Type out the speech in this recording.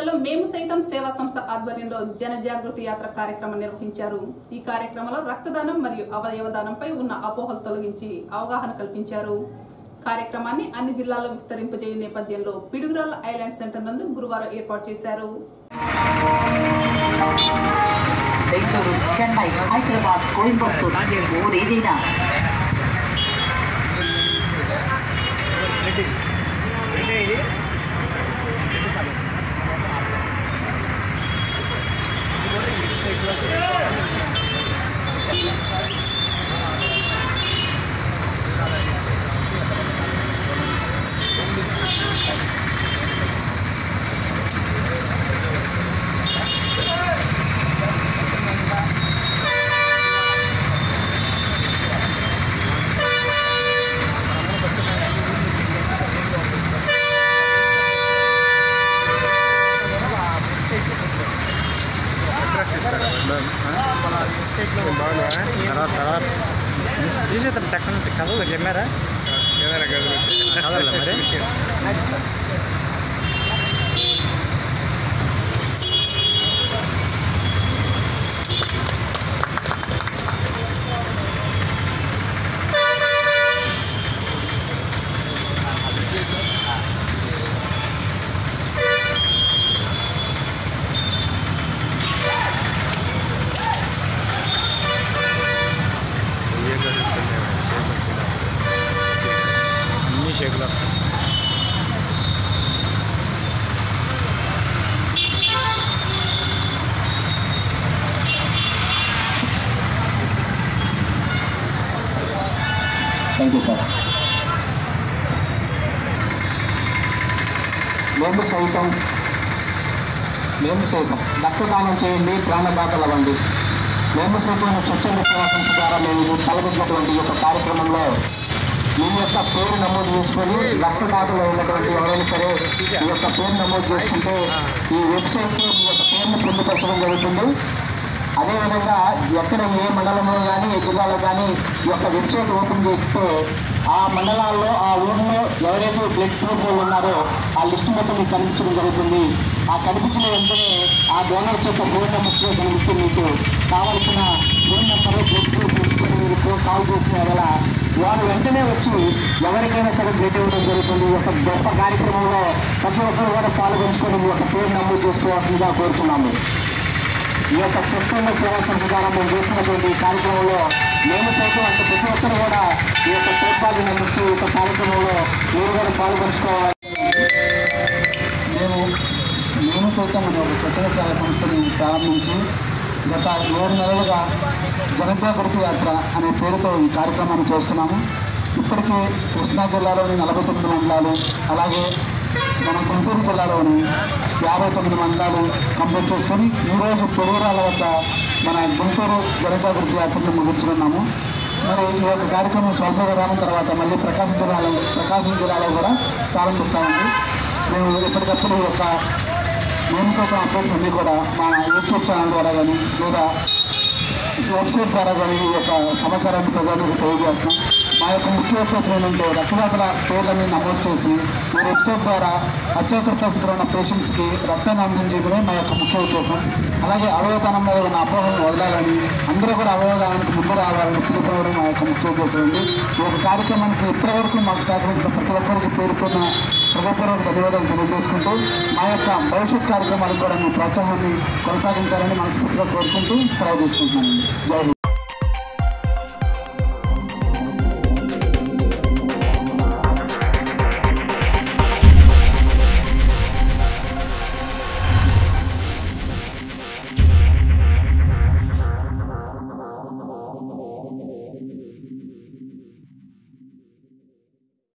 నంద్యాలలో మేము సైతం సేవా సంస్థ ఆధ్వర్యంలో జన జాగృతి యాత్ర కార్యక్రమం నిర్వహించారు ఈ కార్యక్రమంలో రక్తదానం మరియు అవయవ దానంపై ఉన్న అపోహలు తొలగించి అవగాహన కల్పించారు కార్యక్రమాన్ని అన్ని జిల్లాల్లో విస్తరింపజేయ నేపథ్యంలో పిడుగురాళ్ల ఐలాండ్ సెంటర్ నందు గురువారం ఏర్పాటు చేశారు బెంగళూరు చెన్నై హైదరాబాద్ కోయంబత్తూర్ ఊరేదైనా అడ్రస్ ఇస్తారా బాగున్నా తర్వాత తర్వాత తీసేద్దాం టెక్నాలజీ కదలదు కెమెరా ఏదైనా గదిలో కదలదా మరి ఏ గదులుతున్నాయి షేప్ వచ్చిందా అన్ని షేకులు థ్యాంక్ యూ సార్ మేము సైతం మేము సైతం రక్తదానం చేయండి ప్రాణదాతలు అవ్వండి మేము సైతం స్వచ్ఛంద సేవా సంస్థ ద్వారా మేము తలపెట్టినటువంటి ఈ యొక్క కార్యక్రమంలో మీ యొక్క పేరు నమోదు చేసుకొని రక్తదాతలు ఉన్నటువంటి ఎవరైనా సరే ఈ యొక్క పేరు నమోదు చేసుకుంటే ఈ వెబ్సైట్లో మీ యొక్క పేరును పొందుపరచడం జరుగుతుంది అదేవిధంగా ఎక్కడ ఏ మండలంలో కానీ ఏ జిల్లాలో కానీ ఈ యొక్క వెబ్సైట్ ఓపెన్ చేస్తే ఆ మండలాల్లో ఆ ఊరిలో ఎవరైతే బ్లడ్ గ్రూప్ వాళ్ళు ఉన్నారో ఆ లిస్ట్ మొత్తం మీకు కనిపించడం జరుగుతుంది ఆ కనిపించిన వెంటనే ఆ డోనర్స్ యొక్క ఫోన్ నెంబర్స్ కనిపిస్తే మీకు కావలసిన ఫోన్ నెంబర్ బ్లడ్ గ్రూప్ తీసుకొని మీరు ఫోన్ కాల్ చేసిన వల్ల వారు వెంటనే వచ్చి ఎవరికైనా సరే బ్లడ్ ఇవ్వడం జరుగుతుంది ఈ యొక్క గొప్ప కార్యక్రమంలో ప్రతి ఒక్కరు కూడా పాల్గొంచుకొని మీ యొక్క పేరు నమోదు చేసుకోవాల్సిందిగా కోరుచున్నాము ఈ యొక్క స్వచ్ఛంద సేవా సంస్థ ద్వారా మేము చేస్తున్నటువంటి ఈ కార్యక్రమంలో మేము సైతం అంటే ప్రతి ఒక్కరు కూడా ఈ యొక్క తోడ్పాటుని అందించి ఈ యొక్క కార్యక్రమంలో మీరు కూడా పాల్పంచుకోవాలి మేము మేము సైతం అనే ఒక స్వచ్ఛంద సేవా సంస్థని ప్రారంభించి గత ఏడు నెలలుగా జనజాగృతి యాత్ర అనే పేరుతో ఈ కార్యక్రమాన్ని చేస్తున్నాము ఇప్పటికీ కృష్ణా జిల్లాలోని నలభై తొమ్మిది మండలాలు అలాగే మన గుంటూరు జిల్లాలోని యాభై తొమ్మిది మండలాలు కంప్లీట్ చేసుకొని ఈరోజు పొరుగురాల వద్ద మన గుంటూరు జనజాగృతి యాత్రను ముగించుకున్నాము మరి ఈ యొక్క కార్యక్రమం స్వల్పగా రావడం తర్వాత మళ్ళీ ప్రకాశం జిల్లాలో ప్రకాశం జిల్లాలో కూడా ప్రారంభిస్తామండి మేము ఎప్పటికప్పుడు ఈ యొక్క మేము సైతం అప్డేట్స్ అన్నీ కూడా మా యూట్యూబ్ ఛానల్ ద్వారా కానీ లేదా వెబ్సైట్ ద్వారా కానీ ఈ యొక్క సమాచారాన్ని ప్రజలకు తెలియజేస్తున్నాం మా యొక్క ముఖ్య ఉద్దేశం ఏంటంటే రక్తదాతల పేర్లని నమోదు చేసి ఈ వెబ్సైట్ ద్వారా అత్యవసర పరిస్థితిలో ఉన్న పేషెంట్స్కి రక్తాన్ని అందించడమే మా యొక్క ముఖ్య ఉద్దేశం అలాగే అవయవదానం మీద ఉన్న అపోహలను వదలాలని అందరూ కూడా అవయవదానానికి ముందు రావాలని పిలుపుకోవడం మా యొక్క ముఖ్య ఉద్దేశం అండి ఈ యొక్క కార్యక్రమానికి ఇప్పటివరకు మాకు సహకరించిన ప్రతి ఒక్కరికి పేరుకున్న హృదయపూర్వక ధన్యవాదాలు తెలియజేసుకుంటూ మా యొక్క భవిష్యత్ కార్యక్రమాలకు కూడా మీ ప్రోత్సాహాన్ని కొనసాగించాలని మనస్ఫూర్తిగా కోరుకుంటూ సెలవు తీసుకుంటున్నానండి జై హింద్